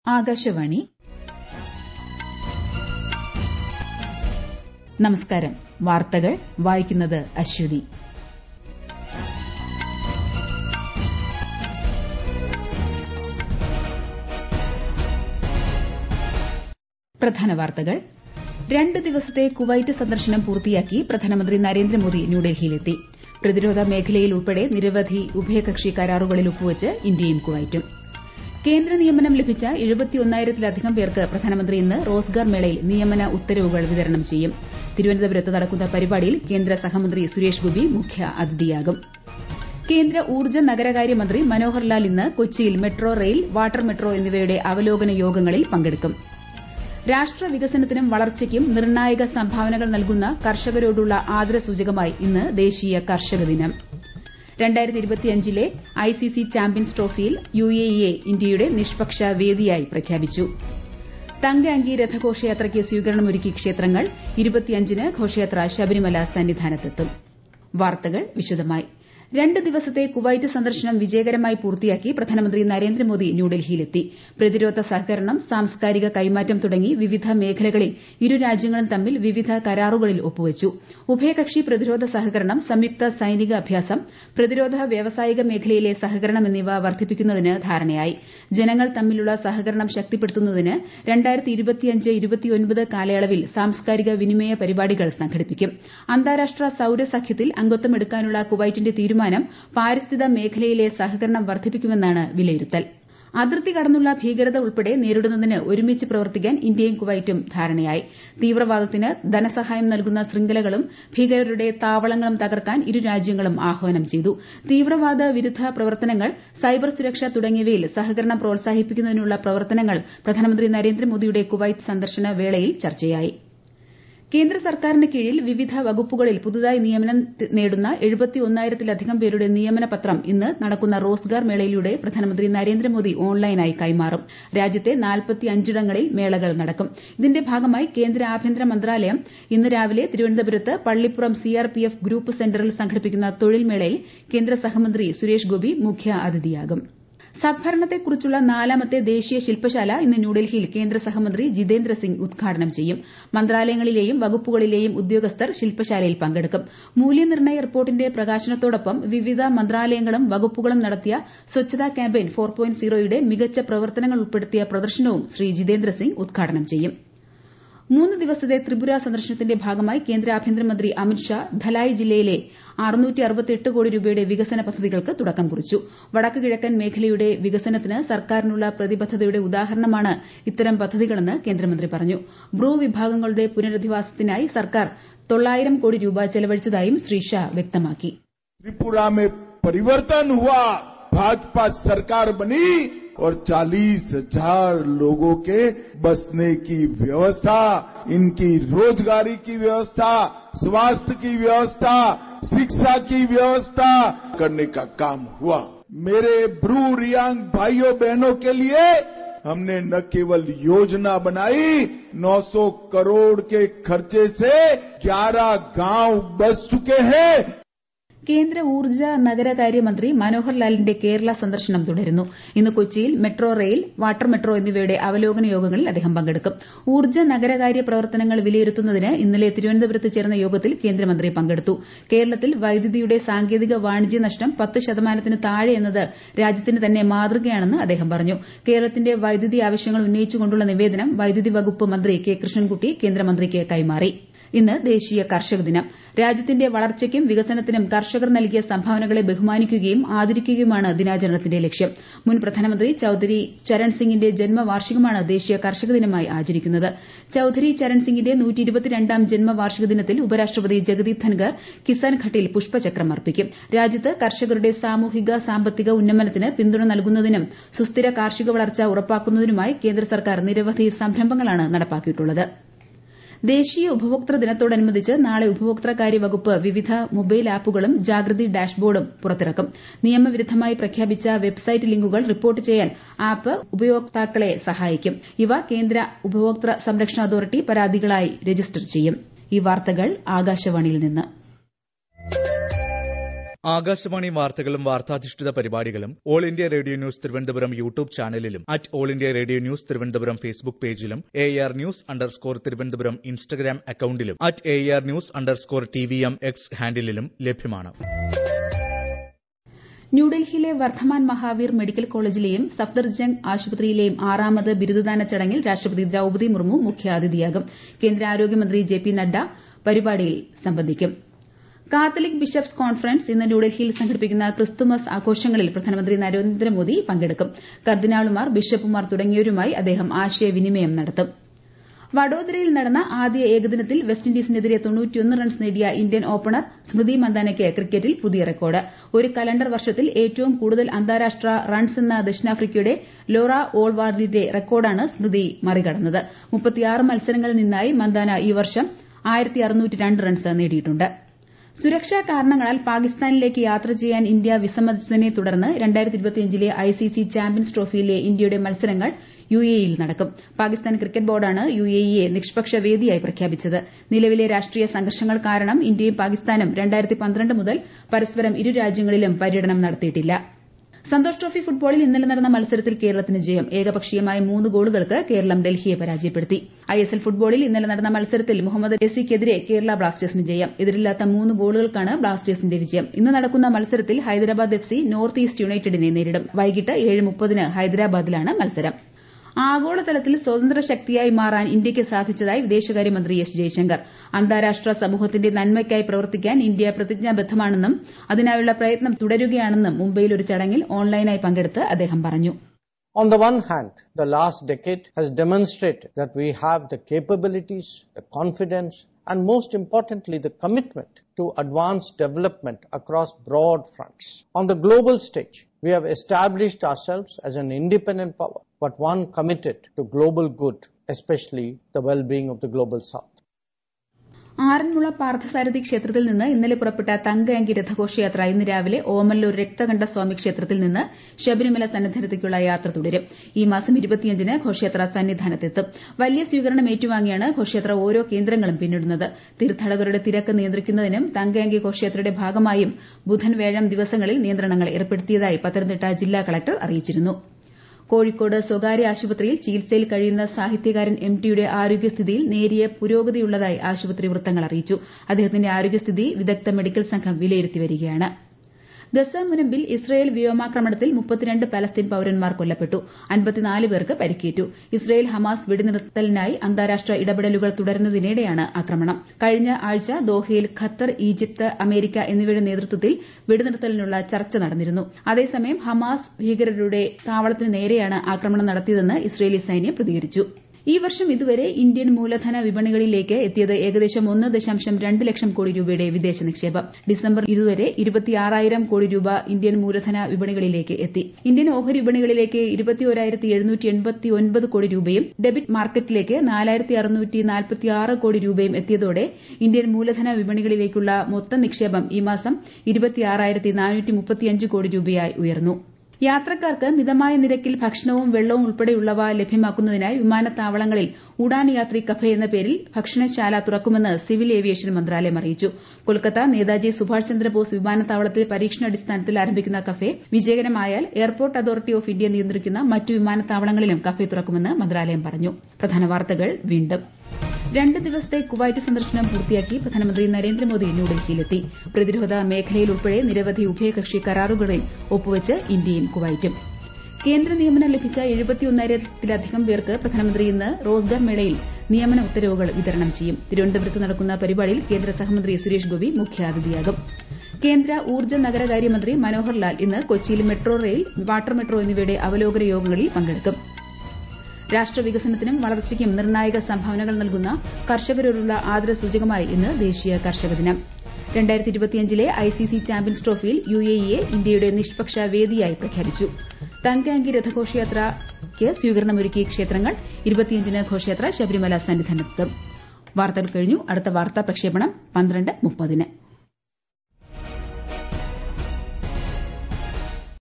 ആകാശവാണി നമസ്കാരം വാർത്തകൾ വായിക്കുന്നത് അശ്വതി പ്രധാന വാർത്തകൾ രണ്ട് ദിവസത്തെ കുവൈറ്റ് സന്ദർശനം പൂർത്തിയാക്കി പ്രധാനമന്ത്രി നരേന്ദ്രമോദി ന്യൂഡൽഹിയിലെത്തി പ്രതിരോധ മേഖലയിൽ ഉൾപ്പെടെ നിരവധി ഉഭയകക്ഷി കരാറുകളിൽ ഒപ്പുവച്ച് ഇന്ത്യയും കുവൈറ്റും കേന്ദ്ര നിയമനം ലഭിച്ച എഴുപത്തിയൊന്നായിരത്തിലധികം പേർക്ക് പ്രധാനമന്ത്രി ഇന്ന് റോസ്ഗാർ മേളയിൽ നിയമന ഉത്തരവുകൾ വിതരണം ചെയ്യും തിരുവനന്തപുരത്ത് നടക്കുന്ന പരിപാടിയിൽ കേന്ദ്ര സഹമന്ത്രി സുരേഷ് ഗോപി മുഖ്യ അതിഥിയാകും കേന്ദ്ര ഊർജ്ജ നഗരകാര്യ മന്ത്രി മനോഹർ ലാൽ ഇന്ന് കൊച്ചിയിൽ മെട്രോ റെയിൽ വാട്ടർ മെട്രോ എന്നിവയുടെ അവലോകന യോഗങ്ങളിൽ പങ്കെടുക്കും രാഷ്ട്ര വികസനത്തിനും വളർച്ചയ്ക്കും നിർണായക സംഭാവനകൾ നൽകുന്ന കർഷകരോടുള്ള ആദരസൂചകമായി ഇന്ന് ദേശീയ കർഷക ദിനം ലെ ഐസിസി ചാമ്പ്യൻസ് ട്രോഫിയിൽ യുഎഇയെ ഇന്ത്യയുടെ നിഷ്പക്ഷ വേദിയായി പ്രഖ്യാപിച്ചു തങ്കഅങ്കി രഥഘോഷയാത്രയ്ക്ക് സ്വീകരണമൊരുക്കി ക്ഷേത്രങ്ങൾ ന് ഘോഷയാത്ര ശബരിമല സന്നിധാനത്തെത്തും വാർത്തകൾ വിശദമായി രണ്ട് ദിവസത്തെ കുവൈറ്റ് സന്ദർശനം വിജയകരമായി പൂർത്തിയാക്കി പ്രധാനമന്ത്രി നരേന്ദ്രമോദി ന്യൂഡൽഹിയിലെത്തി പ്രതിരോധ സഹകരണം സാംസ്കാരിക കൈമാറ്റം തുടങ്ങി വിവിധ മേഖലകളിൽ ഇരു രാജ്യങ്ങളും തമ്മിൽ വിവിധ കരാറുകളിൽ ഒപ്പുവച്ചു ഉഭയകക്ഷി പ്രതിരോധ സഹകരണം സംയുക്ത സൈനിക അഭ്യാസം പ്രതിരോധ വ്യാവസായിക മേഖലയിലെ സഹകരണം എന്നിവ വർദ്ധിപ്പിക്കുന്നതിന് ധാരണയായി ജനങ്ങൾ തമ്മിലുള്ള സഹകരണം ശക്തിപ്പെടുത്തുന്നതിന് കാലയളവിൽ സാംസ്കാരിക വിനിമയ പരിപാടികൾ സംഘടിപ്പിക്കും അന്താരാഷ്ട്ര സൌരസഖ്യത്തിൽ അംഗത്വമെടുക്കാനുള്ള കുവൈറ്റിന്റെ തീരുമാനം പാരിസ്ഥിതിക മേഖലയിലെ സഹകരണം വർദ്ധിപ്പിക്കുമെന്നാണ് വിലയിരുത്തൽ അതിർത്തി കടന്നുള്ള ഭീകരത ഉൾപ്പെടെ നേരിടുന്നതിന് ഒരുമിച്ച് പ്രവർത്തിക്കാൻ ഇന്ത്യയും കുവൈറ്റും ധാരണയായി തീവ്രവാദത്തിന് ധനസഹായം നൽകുന്ന ശൃംഖലകളും ഭീകരരുടെ താവളങ്ങളും തകർക്കാൻ ഇരു രാജ്യങ്ങളും ആഹ്വാനം ചെയ്തു തീവ്രവാദ വിരുദ്ധ പ്രവർത്തനങ്ങൾ സൈബർ സുരക്ഷ തുടങ്ങിയവയിൽ സഹകരണം പ്രോത്സാഹിപ്പിക്കുന്നതിനുള്ള പ്രവർത്തനങ്ങൾ പ്രധാനമന്ത്രി നരേന്ദ്രമോദിയുടെ കുവൈറ്റ് സന്ദർശന വേളയിൽ ചർച്ചയായി കേന്ദ്ര സർക്കാരിന് കീഴിൽ വിവിധ വകുപ്പുകളിൽ പുതുതായി നിയമനം നേടുന്ന എഴുപത്തിയൊന്നായിരത്തിലധികം പേരുടെ നിയമന പത്രം ഇന്ന് നടക്കുന്ന റോസ്ഗാർ മേളയിലൂടെ പ്രധാനമന്ത്രി നരേന്ദ്രമോദി ഓൺലൈനായി കൈമാറും രാജ്യത്തെ നാൽപ്പത്തിയഞ്ചിടങ്ങളിൽ മേളകൾ നടക്കും ഇതിന്റെ ഭാഗമായി കേന്ദ്ര ആഭ്യന്തര മന്ത്രാലയം ഇന്ന് രാവിലെ തിരുവനന്തപുരത്ത് പള്ളിപ്പുറം സിആർപിഎഫ് ഗ്രൂപ്പ് സെന്ററിൽ സംഘടിപ്പിക്കുന്ന തൊഴിൽ മേളയിൽ കേന്ദ്ര സഹമന്ത്രി സുരേഷ് ഗോപി മുഖ്യ അതിഥിയാകും സദ്ഭരണത്തെക്കുറിച്ചുള്ള നാലാമത്തെ ദേശീയ ശില്പശാല ഇന്ന് ന്യൂഡൽഹിയിൽ കേന്ദ്ര സഹമന്ത്രി ജിതേന്ദ്ര സിംഗ് ഉദ്ഘാടനം ചെയ്യും മന്ത്രാലയങ്ങളിലെയും വകുപ്പുകളിലെയും ഉദ്യോഗസ്ഥർ ശില്പശാലയിൽ പങ്കെടുക്കും മൂല്യനിർണ്ണയ റിപ്പോർട്ടിന്റെ പ്രകാശനത്തോടൊപ്പം വിവിധ മന്ത്രാലയങ്ങളും വകുപ്പുകളും നടത്തിയ സ്വച്ഛതാ ക്യാമ്പയിൻ ഫോർ പോയിന്റ് സീറോയുടെ മികച്ച പ്രവർത്തനങ്ങൾ ഉൾപ്പെടുത്തിയ പ്രദർശനവും ശ്രീ ജിതേന്ദ്ര സിംഗ് ഉദ്ഘാടനം ചെയ്യും മൂന്ന് ദിവസത്തെ ത്രിപുര സന്ദർശനത്തിന്റെ ഭാഗമായി കേന്ദ്ര ആഭ്യന്തരമന്ത്രി അമിത്ഷാ ധലായ് ജില്ലയിലെ കോടി രൂപയുടെ വികസന പദ്ധതികൾക്ക് തുടക്കം കുറിച്ചു വടക്ക് കിഴക്കൻ മേഖലയുടെ വികസനത്തിന് സർക്കാരിനുള്ള പ്രതിബദ്ധതയുടെ ഉദാഹരണമാണ് ഇത്തരം പദ്ധതികളെന്ന് കേന്ദ്രമന്ത്രി പറഞ്ഞു ബ്രൂ വിഭാഗങ്ങളുടെ പുനരധിവാസത്തിനായി സർക്കാർ തൊള്ളായിരം കോടി രൂപ ചെലവഴിച്ചതായും ശ്രീ ഷാ വ്യക്തമാക്കി त्रिपुरा में परिवर्तन हुआ भाजपा सरकार बनी और चालीस हजार लोगों के बसने की व्यवस्था इनकी रोजगारी की व्यवस्था स्वास्थ्य की व्यवस्था शिक्षा की व्यवस्था करने का काम हुआ मेरे ब्रू रियांग भाइयों बहनों के लिए हमने न केवल योजना बनाई 900 करोड़ के खर्चे से 11 गांव बस चुके हैं കേന്ദ്ര ഊർജ്ജ നഗരകാര്യമന്ത്രി മനോഹർ ലാലിന്റെ കേരള സന്ദർശനം തുടരുന്നു ഇന്ന് കൊച്ചിയിൽ മെട്രോ റെയിൽ വാട്ടർ മെട്രോ എന്നിവയുടെ അവലോകന യോഗങ്ങളിൽ അദ്ദേഹം പങ്കെടുക്കും ഊർജ്ജ നഗരകാര്യ പ്രവർത്തനങ്ങൾ വിലയിരുത്തുന്നതിന് ഇന്നലെ തിരുവനന്തപുരത്ത് ചേർന്ന യോഗത്തിൽ കേന്ദ്രമന്ത്രി പങ്കെടുത്തു കേരളത്തിൽ വൈദ്യുതിയുടെ സാങ്കേതിക വാണിജ്യ നഷ്ടം പത്ത് ശതമാനത്തിന് താഴെ എന്നത് രാജ്യത്തിന് തന്നെ മാതൃകയാണെന്ന് അദ്ദേഹം പറഞ്ഞു കേരളത്തിന്റെ വൈദ്യുതി ആവശ്യങ്ങൾ ഉന്നയിച്ചുകൊണ്ടുള്ള നിവേദനം വൈദ്യുതി വകുപ്പ് മന്ത്രി കെ കൃഷ്ണൻകുട്ടി കേന്ദ്രമന്ത്രിക്ക് കൈമാറി ഇന്ന് ദേശീയ കർഷക ദിനം രാജ്യത്തിന്റെ വളർച്ചയ്ക്കും വികസനത്തിനും കർഷകർ നൽകിയ സംഭാവനകളെ ബഹുമാനിക്കുകയും ആദരിക്കുകയുമാണ് ദിനാചരണത്തിന്റെ ലക്ഷ്യം മുൻ പ്രധാനമന്ത്രി ചൌധരി ചരൺ സിംഗിന്റെ ജന്മവാർഷികമാണ് ദേശീയ കർഷക ദിനമായി ആചരിക്കുന്നത് ചൌധരി ചരൺ സിംഗിന്റെ നൂറ്റിയിരുപത്തിരണ്ടാം ജന്മവാർഷിക ദിനത്തിൽ ഉപരാഷ്ട്രപതി ജഗദീപ് ധൻഖർ കിസാൻ ഘട്ടിൽ പുഷ്പചക്രം അർപ്പിക്കും രാജ്യത്ത് കർഷകരുടെ സാമൂഹിക സാമ്പത്തിക ഉന്നമനത്തിന് പിന്തുണ നൽകുന്നതിനും സുസ്ഥിര കാർഷിക വളർച്ച ഉറപ്പാക്കുന്നതിനുമായി കേന്ദ്ര സർക്കാർ നിരവധി സംരംഭങ്ങളാണ് നടപ്പാക്കിയിട്ടുള്ളത് ദേശീയ ഉപഭോക്തൃ ദിനത്തോടനുബന്ധിച്ച് നാളെ ഉപഭോക്തൃകാര്യ വകുപ്പ് വിവിധ മൊബൈൽ ആപ്പുകളും ജാഗ്രതി ഡാഷ്ബോർഡും പുറത്തിറക്കും നിയമവിരുദ്ധമായി പ്രഖ്യാപിച്ച വെബ്സൈറ്റ് ലിങ്കുകൾ റിപ്പോർട്ട് ചെയ്യാൻ ആപ്പ് ഉപയോക്താക്കളെ സഹായിക്കും ഇവ കേന്ദ്ര ഉപഭോക്തൃ സംരക്ഷണ അതോറിറ്റി പരാതികളായി രജിസ്റ്റർ ചെയ്യും ഈ വാർത്തകൾ ആകാശവാണിയിൽ നിന്ന് ആകാശവാണി വാർത്തകളും വാർത്താധിഷ്ഠിത പരിപാടികളും All India Radio News Thiruvananthapuram YouTube ചാനലിലും at All India Radio News Thiruvananthapuram Facebook പേജിലും A R news underscore Thiruvananthapuram Instagram അക്കൌണ്ടിലും at A R news underscore T V M X ഹാൻഡിലും ലഭ്യമാണ് ന്യൂഡൽഹിയിലെ വർദ്ധമാൻ മഹാവീർ മെഡിക്കൽ കോളേജിലെയും സഫ്ദർജംഗ് ആശുപത്രിയിലെയും ആറാമത് ബിരുദദാന ചടങ്ങിൽ രാഷ്ട്രപതി ദ്രൌപദി മുർമു മുഖ്യാതിഥിയാകും കേന്ദ്ര ആരോഗ്യമന്ത്രി ജെ പി നഡ്ഡ പരിപാടിയിൽ സംബന്ധിക്കും കാത്തലിക് ബിഷപ്സ് കോൺഫറൻസ് ഇന്ന് ന്യൂഡൽഹിയിൽ സംഘടിപ്പിക്കുന്ന ക്രിസ്തുമസ് ആഘോഷങ്ങളിൽ പ്രധാനമന്ത്രി നരേന്ദ്രമോദി പങ്കെടുക്കും കർദിനാളുമാർ ബിഷപ്പുമാർ തുടങ്ങിയവരുമായി അദ്ദേഹം ആശയവിനിമയം നടത്തും വഡോദരയിൽ നടന്ന ആദ്യ ഏകദിനത്തിൽ വെസ്റ്റ് ഇൻഡീസിനെതിരെ റൺസ് നേടിയ ഇന്ത്യൻ ഓപ്പണർ സ്മൃതി മന്ദാനയ്ക്ക് ക്രിക്കറ്റിൽ പുതിയ റെക്കോർഡ് ഒരു കലണ്ടർ വർഷത്തിൽ ഏറ്റവും കൂടുതൽ അന്താരാഷ്ട്ര റൺസ് എന്ന ദക്ഷിണാഫ്രിക്കയുടെ ലോറ ഓൾവാർഡിന്റെ റെക്കോർഡാണ് സ്മൃതി മറികടന്നത് മത്സരങ്ങളിൽ നിന്നായി മന്ദാന ഈ വർഷം റൺസ് നേടിയിട്ടുണ്ട് സുരക്ഷാ കാരണങ്ങളാൽ പാകിസ്ഥാനിലേക്ക് യാത്ര ചെയ്യാൻ ഇന്ത്യ വിസമ്മതിച്ചതിനെ തുടർന്ന് ലെ ഐസിസി ചാമ്പ്യൻസ് ട്രോഫിയിലെ ഇന്ത്യയുടെ മത്സരങ്ങൾ യുഎഇയിൽ നടക്കും പാകിസ്ഥാൻ ക്രിക്കറ്റ് ബോർഡാണ് യുഎഇയെ നിഷ്പക്ഷ വേദിയായി പ്രഖ്യാപിച്ചത് നിലവിലെ രാഷ്ട്രീയ സംഘർഷങ്ങൾ കാരണം ഇന്ത്യയും പാകിസ്ഥാനും മുതൽ പരസ്പരം ഇരു രാജ്യങ്ങളിലും പര്യടനം നടത്തിയിട്ടില്ല സന്തോഷ് ട്രോഫി ഫുട്ബോളിൽ ഇന്നലെ നടന്ന മത്സരത്തിൽ കേരളത്തിന് ജയം ഏകപക്ഷീയമായ മൂന്ന് ഗോളുകൾക്ക് കേരളം ഡൽഹിയെ പരാജയപ്പെടുത്തി ഐഎസ്എൽ ഫുട്ബോളിൽ ഇന്നലെ നടന്ന മത്സരത്തിൽ മുഹമ്മദ് എസിക്കെതിരെ കേരള ബ്ലാസ്റ്റേഴ്സിന് ജയം എതിരില്ലാത്ത മൂന്ന് ഗോളുകൾക്കാണ് ബ്ലാസ്റ്റേഴ്സിന്റെ വിജയം ഇന്ന് നടക്കുന്ന മത്സരത്തിൽ Hyderabad F C North East യുണൈറ്റഡിനെ നേരിടും വൈകിട്ട് ഏഴ് മുപ്പതിന് ഹൈദരാബാദിലാണ് മത്സരം ആഗോളതലത്തിൽ സ്വതന്ത്ര ശക്തിയായി മാറാൻ ഇന്ത്യയ്ക്ക് സാധിച്ചതായി വിദേശകാര്യമന്ത്രി എസ് ജയശങ്കർ അന്താരാഷ്ട്ര സമൂഹത്തിന്റെ നന്മയ്ക്കായി പ്രവർത്തിക്കാൻ ഇന്ത്യ പ്രതിജ്ഞാബദ്ധമാണെന്നും അതിനായുള്ള പ്രയത്നം തുടരുകയാണെന്നും മുംബൈയിൽ ഒരു ചടങ്ങിൽ ഓൺലൈനായി പങ്കെടുത്ത് അദ്ദേഹം പറഞ്ഞു On the one hand, the last decade has demonstrated that we have the capabilities, the confidence, and most importantly, the commitment to advance development across broad fronts. On the global stage, we have established ourselves as an independent power, but one committed to global good, especially the well-being of the global south. Aranmula Parthasarathy ക്ഷേത്രത്തിൽ നിന്ന് ഇന്നലെ പുറപ്പെട്ട തങ്കഅങ്കി രഥഘോഷയാത്ര ഇന്ന് രാവിലെ ഓമല്ലൂർ രക്തകണ്ഠസ്വാമി ക്ഷേത്രത്തിൽ നിന്ന് ശബരിമല സന്നിധാനത്തേക്കുള്ള യാത്ര തുടരും ഈ മാസം ന് ഘോഷയാത്ര സന്നിധാനത്തെത്തും വലിയ സ്വീകരണം ഏറ്റുവാങ്ങിയാണ് ഘോഷയാത്ര ഓരോ കേന്ദ്രങ്ങളും പിന്നിടുന്നത് തീർത്ഥാടകരുടെ തിരക്ക് നിയന്ത്രിക്കുന്നതിനും തങ്കഅങ്കി ഘോഷയാത്രയുടെ ഭാഗമായും ബുധൻ വ്യാഴം ദിവസങ്ങളിൽ നിയന്ത്രണങ്ങൾ ഏർപ്പെടുത്തിയതായി പത്തനംതിട്ട ജില്ലാ കളക്ടർ അറിയിച്ചിരുന്നു കോഴിക്കോട് സ്വകാര്യ ആശുപത്രിയിൽ ചികിത്സയിൽ കഴിയുന്ന സാഹിത്യകാരൻ എം ടിയുടെ ആരോഗ്യസ്ഥിതിയിൽ നേരിയ പുരോഗതിയുള്ളതായി ആശുപത്രി വൃത്തങ്ങൾ അറിയിച്ചു അദ്ദേഹത്തിന്റെ ആരോഗ്യസ്ഥിതി വിദഗ്ധ മെഡിക്കൽ സംഘം വിലയിരുത്തി വരികയാണ് ഗസ മുനമ്പിൽ ഇസ്രയേൽ വ്യോമാക്രമണത്തിൽ മുപ്പത്തിരണ്ട് പലസ്തീൻ പൌരന്മാർ കൊല്ലപ്പെട്ടു അൻപത്തിനാല് പേർക്ക് പരിക്കേറ്റു ഇസ്രയേൽ ഹമാസ് വെടിനിർത്തലിനായി അന്താരാഷ്ട്ര ഇടപെടലുകൾ തുടരുന്നതിനിടെയാണ് ആക്രമണം കഴിഞ്ഞ ആഴ്ച ദോഹയിൽ ഖത്തർ ഈജിപ്ത് അമേരിക്ക എന്നിവയുടെ നേതൃത്വത്തിൽ വെടിനിർത്തലിനുള്ള ചർച്ച നടന്നിരുന്നു അതേസമയം ഹമാസ് ഭീകരരുടെ താവളത്തിന് നേരെയാണ് ആക്രമണം നടത്തിയതെന്ന് ഇസ്രയേലി സൈന്യം പ്രതികരിച്ചു ഈ വർഷം ഇതുവരെ ഇന്ത്യൻ മൂലധന വിപണികളിലേക്ക് എത്തിയത് ഏകദേശം ഒന്ന് ദശാംശം രണ്ട് ലക്ഷം കോടി രൂപയുടെ വിദേശ നിക്ഷേപം ഡിസംബർ ഇതുവരെ ഇരുപത്തിയാറായിരം കോടി രൂപ ഇന്ത്യൻ മൂലധന വിപണികളിലേക്ക് എത്തി ഇന്ത്യൻ ഓഹരി വിപണികളിലേക്ക് ഇരുപത്തിയോരായിരത്തി എഴുന്നൂറ്റി എൺപത്തി ഒൻപത് കോടി രൂപയും ഡെബിറ്റ് മാർക്കറ്റിലേക്ക് നാലായിരത്തി അറുന്നൂറ്റി നാൽപ്പത്തിയാറ് കോടി രൂപയും എത്തിയതോടെ ഇന്ത്യൻ മൂലധന വിപണികളിലേക്കുള്ള മൊത്തം നിക്ഷേപം ഈ മാസം ഇരുപത്തിയാറായിരത്തി നാനൂറ്റി മുപ്പത്തിയഞ്ച് കോടി രൂപയായി ഉയർന്നു യാത്രക്കാർക്ക് മിതമായ നിരക്കിൽ ഭക്ഷണവും വെള്ളവും ഉൾപ്പെടെയുള്ളവ ലഭ്യമാക്കുന്നതിനായി വിമാനത്താവളങ്ങളിൽ ഉഡാൻ യാത്രി കഫേ എന്ന പേരിൽ ഭക്ഷണശാല തുറക്കുമെന്ന് സിവിൽ ഏവിയേഷൻ മന്ത്രാലയം അറിയിച്ചു കൊൽക്കത്ത നേതാജി സുഭാഷ് ചന്ദ്രബോസ് വിമാനത്താവളത്തിൽ പരീക്ഷണാടിസ്ഥാനത്തിൽ ആരംഭിക്കുന്ന കഫേ വിജയകരമായാൽ എയർപോർട്ട് അതോറിറ്റി ഓഫ് ഇന്ത്യ നിയന്ത്രിക്കുന്ന മറ്റു വിമാനത്താവളങ്ങളിലും കഫേ തുറക്കുമെന്ന് മന്ത്രാലയം പറഞ്ഞു പ്രധാന വാർത്തകൾ വീണ്ടും രണ്ട് ദിവസത്തെ കുവൈറ്റ് സന്ദർശനം പൂർത്തിയാക്കി പ്രധാനമന്ത്രി നരേന്ദ്രമോദി ന്യൂഡൽഹിയിലെത്തി പ്രതിരോധ മേഖലയിൽ ഉൾപ്പെടെ നിരവധി ഉഭയകക്ഷി കരാറുകളിൽ ഒപ്പുവച്ച് ഇന്ത്യയും കുവൈറ്റും കേന്ദ്ര നിയമനം ലഭിച്ച എഴുപത്തിയൊന്നായിരത്തിലധികം പേർക്ക് പ്രധാനമന്ത്രി ഇന്ന് റോസ്ഗാർ മേളയിൽ നിയമന ഉത്തരവുകൾ വിതരണം ചെയ്യും തിരുവനന്തപുരത്ത് നടക്കുന്ന പരിപാടിയിൽ കേന്ദ്ര സഹമന്ത്രി സുരേഷ് ഗോപി മുഖ്യാതിഥിയാകും കേന്ദ്ര ഊർജ്ജ നഗരകാര്യമന്ത്രി മനോഹർ ലാൽ ഇന്ന് കൊച്ചിയിൽ മെട്രോ റെയിൽ വാട്ടർ മെട്രോ എന്നിവയുടെ അവലോകന യോഗങ്ങളിൽ പങ്കെടുക്കും രാഷ്ട്രവികസനത്തിനും വളർച്ചയ്ക്കും നിർണായക സംഭാവനകൾ നൽകുന്ന കർഷകരോടുള്ള ആദരസൂചകമായി ഇന്ന് ദേശീയ കർഷക ദിനം രണ്ടായിരത്തി ഇരുപത്തിയഞ്ചിലെ ഐസിസി ചാമ്പ്യൻസ് ട്രോഫിയിൽ യുഎഇയെ ഇന്ത്യയുടെ നിഷ്പക്ഷ വേദിയായി പ്രഖ്യാപിച്ചു തങ്കഅങ്കി രഥഘോഷയാത്രയ്ക്ക് സ്വീകരണമൊരുക്കി ക്ഷേത്രങ്ങൾ ഇരുപത്തിയഞ്ചിന് ഘോഷയാത്ര ശബരിമല സന്നിധാനത്തെത്തും വാർത്തകൾ കഴിഞ്ഞു അടുത്ത വാർത്താ പ്രക്ഷേപണം പന്ത്രണ്ട് മുപ്പതിന്